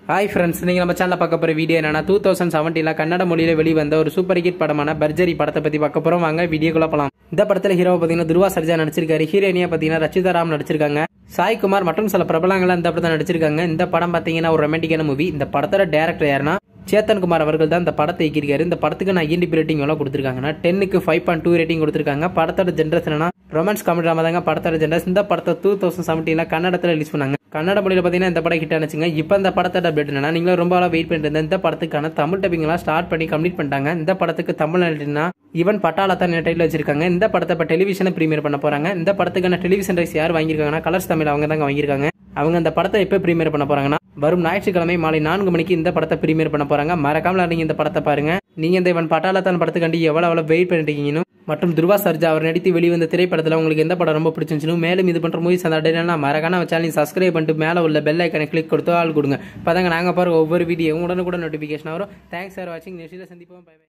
hi friends நீங்கள் நம்ம சேனலில் பார்க்க போகிற வீடியோ என்னன்னா டூ தௌசண்ட் செவன்டீனில் கன்னட மொழியில் வெளிவந்த ஒரு சூப்பர் ஹிட் படமான பர்ஜரி படத்தை பற்றி பார்க்க போகிறோம் வாங்க வீடியோக்குள்ள போகலாம் இந்த படத்தில் ஹீரோ பார்த்தீங்கன்னா துருவா சர்ஜா நடிச்சிருக்காரு ஹீரோயினியா பார்த்தீங்கன்னா ரச்சிதா ராம் நடிச்சிருக்காங்க சாய் குமார் மற்றும் சில பிரபலங்கள்லாம் இந்த படத்தை நடிச்சிருக்காங்க இந்த படம் பார்த்தீங்கன்னா ஒரு ரொமான்டிக்கான மூவி இந்த படத்தோட டேரக்டர் யாருன்னா சேத்தன் குமார் அவர்கள் தான் இந்த படத்தை இயக்கியிருக்காரு இந்த படத்துக்கு நான் ஐஎன்டிபி ரேட்டிங் எவ்வளோ கொடுத்துருக்காங்கன்னா டென்னுக்கு ஃபைவ் பாயிண்ட் டூ ரேட்டிங் கொடுத்துருக்காங்க படத்தோட ஜென்ரஸ் என்னன்னா ரொமான்ஸ் காமெடி ட்ராமா தாங்க படத்தோட ஜென்ரஸ் இந்த படத்தை டூ தௌசண்ட் செவன்டீனில் கன்னடத்தில் ரிலீஸ் பண்ணாங்க கன்னட மொழியில் பார்த்தீங்கன்னா இந்த படம் ஹிட் ஆனிச்சுங்க இப்போ இந்த படத்தோட அப்டேட் என்னன்னா நீங்களும் ரொம்ப நாளாக வெயிட் பண்ணிட்டு இருந்த இந்த படத்துக்கான தமிழ் டப்பிங்லாம் ஸ்டார்ட் பண்ணி கம்ப்ளீட் பண்ணிட்டாங்க இந்த படத்துக்கு தமிழ் நடினா ஈவன் பட்டாளத்தான் டைட்டில் வச்சிருக்காங்க இந்த படத்தை இப்போ டெலிவிஷனை ப்ரீமியர் பண்ண போறாங்க இந்த படத்துக்கான டெலிவிஷன் ரைஸ் யார் வாங்கியிருக்காங்கன்னா கலர்ஸ் தமிழ் அவங்க தாங்க வாங்கியிருக்காங்க அவங்க இந்த படத்தை எப்போ ப்ரீமியர் பண்ண போறாங்கன்னா வரும் ஞாயிற்றுக்கிழமை மாலை நான்கு மணிக்கு இந்த படத்தை ப்ரீமியர் பண்ண போறாங்க மறக்காமல நீங்க இந்த படத்தை பாருங்க நீங்க இந்த இவன் பட்டாளத்தான் படத்துக்காண்டி எவ்வளவு எவ்வளவு வெயிட் பண்ணிட்டு இருக்கீங்கன்னு மற்றும் துருவா சர்ஜா அவர் நடித்து வெளிவந்த திரைப்படத்தில் உங்களுக்கு எந்த படம் ரொம்ப பிடிச்சிருந்துச்சுன்னு மேலும் இது பண்ற மூவிஸ் அந்த அடையினா மறக்காம சேனல் சப்ஸ்கிரைப் பண்ணிட்டு மேலே உள்ள பெல் ஐக்கனை கிளிக் கொடுத்து ஆள் கொடுங்க அப்பதாங்க நாங்க பாருங்க ஒவ்வொரு வீடியோவும் உடனுக்குடன் நோட்டிஃபிகேஷன் வரும் தேங்க்ஸ் ஃபார் வாட்சிங் நெக்ஸ்ட்டில் சந்திப்போம் பை